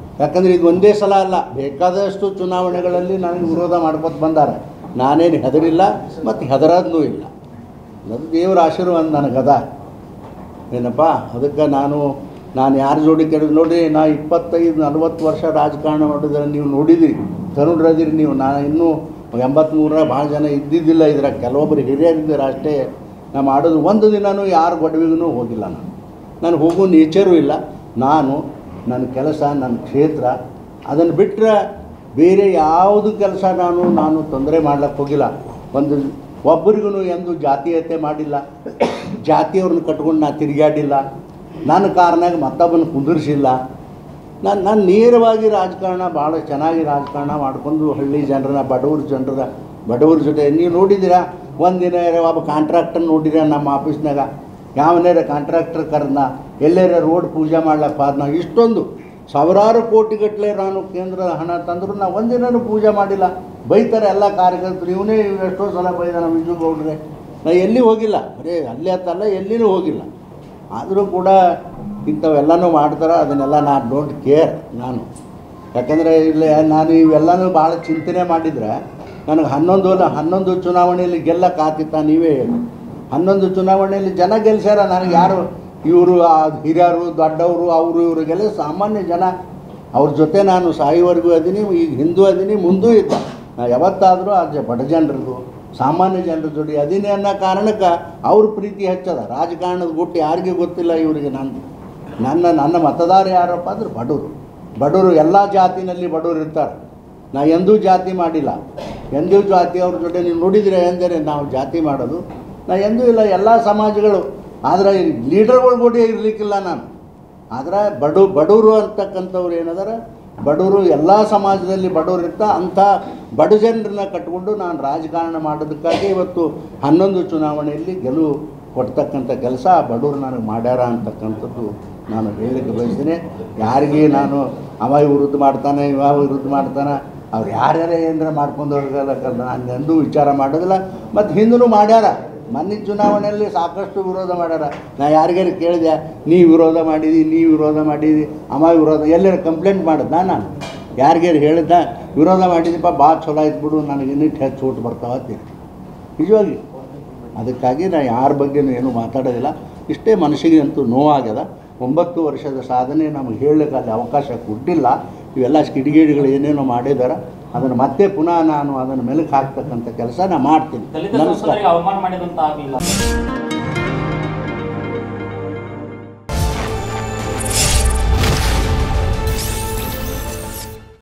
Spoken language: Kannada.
ಯಾಕಂದರೆ ಇದು ಒಂದೇ ಸಲ ಅಲ್ಲ ಬೇಕಾದಷ್ಟು ಚುನಾವಣೆಗಳಲ್ಲಿ ನನಗೆ ವಿರೋಧ ಮಾಡ್ಕೊತ ಬಂದಾರೆ ನಾನೇನು ಹೆದರಿಲ್ಲ ಮತ್ತು ಹೆದರೋದೂ ಇಲ್ಲ ಅದು ದೇವರ ಆಶೀರ್ವಾದ ನನಗದ ಏನಪ್ಪ ಅದಕ್ಕೆ ನಾನು ನಾನು ಯಾರ ಜೋಡಿ ಕೆಡ ನೋಡಿ ನಾ ಇಪ್ಪತ್ತೈದು ನಲ್ವತ್ತು ವರ್ಷ ರಾಜಕಾರಣ ಮಾಡಿದ್ರೆ ನೀವು ನೋಡಿದಿರಿ ತರುಣರದಿರಿ ನೀವು ನಾನು ಇನ್ನೂ ಎಂಬತ್ತ್ಮೂರರ ಭಾಳ ಜನ ಇದ್ದಿದ್ದಿಲ್ಲ ಇದ್ರಾಗ ಕೆಲವೊಬ್ಬರು ಹಿರಿಯರಿದ್ದಾರೆ ಅಷ್ಟೇ ನಾ ಮಾಡೋದು ಒಂದು ದಿನವೂ ಯಾರ ಗೊಡವಿಗೂ ಹೋಗಿಲ್ಲ ನಾನು ನಾನು ಹೋಗೋ ನೇಚರು ಇಲ್ಲ ನಾನು ನನ್ನ ಕೆಲಸ ನನ್ನ ಕ್ಷೇತ್ರ ಅದನ್ನು ಬಿಟ್ಟರೆ ಬೇರೆ ಯಾವುದು ಕೆಲಸ ನಾನು ನಾನು ತೊಂದರೆ ಮಾಡ್ಲಿಕ್ಕೆ ಹೋಗಿಲ್ಲ ಒಂದು ಒಬ್ಬರಿಗೂ ಎಂದು ಜಾತೀಯತೆ ಮಾಡಿಲ್ಲ ಜಾತಿಯವ್ರನ್ನ ಕಟ್ಕೊಂಡು ನಾನು ತಿರುಗಾಡಿಲ್ಲ ನನ್ನ ಕಾರಣಾಗ ಮತ್ತೊಬ್ಬನ ಕುಂದಿರಿಸಿಲ್ಲ ನಾನು ನಾನು ನೇರವಾಗಿ ರಾಜಕಾರಣ ಭಾಳ ಚೆನ್ನಾಗಿ ರಾಜಕಾರಣ ಮಾಡ್ಕೊಂಡು ಹಳ್ಳಿ ಜನರನ್ನ ಬಡವ್ರ ಜನರ ಬಡವ್ರ ಜೊತೆ ನೀವು ನೋಡಿದ್ದೀರಾ ಒಂದಿನ ಒಬ್ಬ ಕಾಂಟ್ರಾಕ್ಟರ್ ನೋಡಿರ ನಮ್ಮ ಆಫೀಸ್ನಾಗ ಯಾವನೇರ ಕಾಂಟ್ರಾಕ್ಟರ್ ಕರ್ನ ಎಲ್ಲೇರ ರೋಡ್ ಪೂಜೆ ಮಾಡ್ಲಪ್ಪ ಅದನ್ನ ಇಷ್ಟೊಂದು ಸಾವಿರಾರು ಕೋಟಿಗಟ್ಟಲೆ ನಾನು ಕೇಂದ್ರದ ಹಣ ತಂದರೂ ನಾ ಒಂದಿನೂ ಪೂಜೆ ಮಾಡಿಲ್ಲ ಬೈತಾರೆ ಎಲ್ಲ ಕಾರ್ಯಕರ್ತರು ಇವನೇ ಎಷ್ಟೋ ಸಲ ಬೈದ ನಮ್ಮ ವಿಜು ಗೌಡ್ರೆ ನಾ ಎಲ್ಲಿ ಹೋಗಿಲ್ಲ ಬರೀ ಅಲ್ಲೇ ಅಂತಲ್ಲ ಎಲ್ಲಿನೂ ಹೋಗಿಲ್ಲ ಆದರೂ ಕೂಡ ಇಂಥವೆಲ್ಲನೂ ಮಾಡ್ತಾರೆ ಅದನ್ನೆಲ್ಲ ನಾನು ಡೋಂಟ್ ಕೇರ್ ನಾನು ಯಾಕಂದರೆ ಇಲ್ಲಿ ನಾನು ಇವೆಲ್ಲನೂ ಭಾಳ ಚಿಂತನೆ ಮಾಡಿದರೆ ನನಗೆ ಹನ್ನೊಂದು ಅಲ್ಲ ಹನ್ನೊಂದು ಚುನಾವಣೆಯಲ್ಲಿ ಗೆಲ್ಲಕ್ಕೆ ಆತಿತ್ತ ನೀವೇ ಹೇಳಿ ಹನ್ನೊಂದು ಚುನಾವಣೆಯಲ್ಲಿ ಜನ ಗೆಲ್ಸ್ಯಾರ ನನಗೆ ಯಾರು ಇವರು ಹಿರಿಯರು ದೊಡ್ಡವರು ಅವರು ಇವರಿಗೆಲ್ಲ ಸಾಮಾನ್ಯ ಜನ ಅವ್ರ ಜೊತೆ ನಾನು ಸಾಯುವವರೆಗೂ ಅದೀನಿ ಈಗ ಹಿಂದೂ ಅದೀನಿ ಮುಂದೂ ಇದ್ದ ನಾ ಯಾವತ್ತಾದರೂ ಆ ಜ ಬಡ ಜನರದು ಸಾಮಾನ್ಯ ಜನರ ಜೋಡಿ ಅದೀನಿ ಅನ್ನೋ ಕಾರಣಕ್ಕೆ ಅವ್ರ ಪ್ರೀತಿ ಹೆಚ್ಚದ ರಾಜಕಾರಣದ ಗುಟ್ಟು ಯಾರಿಗೂ ಗೊತ್ತಿಲ್ಲ ಇವರಿಗೆ ನನ್ನ ನನ್ನ ನನ್ನ ಮತದಾರ ಯಾರಪ್ಪ ಅಂದ್ರೆ ಬಡವರು ಬಡವರು ಎಲ್ಲ ಜಾತಿನಲ್ಲಿ ಬಡವರು ಇರ್ತಾರೆ ನಾ ಎಂದೂ ಜಾತಿ ಮಾಡಿಲ್ಲ ಎಂದೂ ಜಾತಿ ಅವ್ರ ಜೊತೆ ನೀವು ನೋಡಿದರೆ ಎಂದರೆ ನಾವು ಜಾತಿ ಮಾಡೋದು ನಾ ಎಂದೂ ಇಲ್ಲ ಎಲ್ಲ ಸಮಾಜಗಳು ಆದರೆ ಲೀಡರ್ಗಳ ಕೂಡ ಇರಲಿಕ್ಕಿಲ್ಲ ನಾನು ಆದರೆ ಬಡು ಬಡವರು ಅಂತಕ್ಕಂಥವ್ರು ಏನದಾರ ಬಡವರು ಎಲ್ಲ ಸಮಾಜದಲ್ಲಿ ಬಡವರು ಇರ್ತಾ ಅಂಥ ಬಡ ಜನರನ್ನ ಕಟ್ಕೊಂಡು ನಾನು ರಾಜಕಾರಣ ಮಾಡೋದಕ್ಕಾಗಿ ಇವತ್ತು ಹನ್ನೊಂದು ಚುನಾವಣೆಯಲ್ಲಿ ಗೆಲುವು ಕೊಡ್ತಕ್ಕಂಥ ಕೆಲಸ ಬಡವರು ನನಗೆ ಮಾಡ್ಯಾರ ಅಂತಕ್ಕಂಥದ್ದು ನಾನು ಹೇಳಲಿಕ್ಕೆ ಬಯಸ್ತೀನಿ ಯಾರಿಗೆ ನಾನು ಅವ ವಿರುದ್ಧ ಮಾಡ್ತಾನೆ ಇವ ವಿರುದ್ಧ ಮಾಡ್ತಾನೆ ಅವ್ರು ಯಾರ್ಯಾರ ಏನಾರ ಮಾಡ್ಕೊಂಡು ಹೋಗಲ್ಲ ನಾನು ಎಂದೂ ವಿಚಾರ ಮಾಡೋದಿಲ್ಲ ಮತ್ತು ಹಿಂದೂ ಮಾಡ್ಯಾರ ಮೊನ್ನೆ ಚುನಾವಣೆಯಲ್ಲಿ ಸಾಕಷ್ಟು ವಿರೋಧ ಮಾಡ್ಯಾರ ನಾ ಯಾರಿಗಾರು ಕೇಳಿದೆ ನೀ ವಿರೋಧ ಮಾಡಿದಿ ನೀ ವಿರೋಧ ಮಾಡಿದಿ ಅವ ವಿರೋಧ ಎಲ್ಲರ ಕಂಪ್ಲೇಂಟ್ ಮಾಡಿದ್ನ ನಾನು ಯಾರಿಗಾರು ಹೇಳಿದ್ದ ವಿರೋಧ ಮಾಡಿದಪ್ಪ ಭಾಳ ಚಲೋ ಆಯ್ತು ಬಿಡು ನನಗೆ ಇನ್ನಿಟ್ಟು ಹೆಚ್ಚು ಊಟ ಬರ್ತಾವ ಅಂತೀನಿ ನಿಜವಾಗಿ ಅದಕ್ಕಾಗಿ ನಾ ಯಾರ ಬಗ್ಗೆನೂ ಏನೂ ಮಾತಾಡೋದಿಲ್ಲ ಇಷ್ಟೇ ಮನಸ್ಸಿಗೆ ಅಂತೂ ನೋವಾಗ್ಯದ ಒಂಬತ್ತು ವರ್ಷದ ಸಾಧನೆ ನಮಗೆ ಹೇಳಲಿಕ್ಕೆ ಅಲ್ಲಿ ಅವಕಾಶ ಕೊಟ್ಟಿಲ್ಲ ಇವೆಲ್ಲ ಕಿಡಿಗೇಡಿಗಳು ಏನೇನೋ ಮಾಡಿದಾರೆ ಅದನ್ನು ಮತ್ತೆ ಪುನಃ ನಾನು ಅದನ್ನು ಮೆಲುಕು ಹಾಕ್ತಕ್ಕಂಥ ಕೆಲಸ ನಾನು ಮಾಡ್ತೀನಿ ದಲಿತ ನಮಸ್ಕಾರ ಸಂಸದರಿಗೆ ಅವಮಾನ ಮಾಡಿದಂತ ಆಗಲಿಲ್ಲ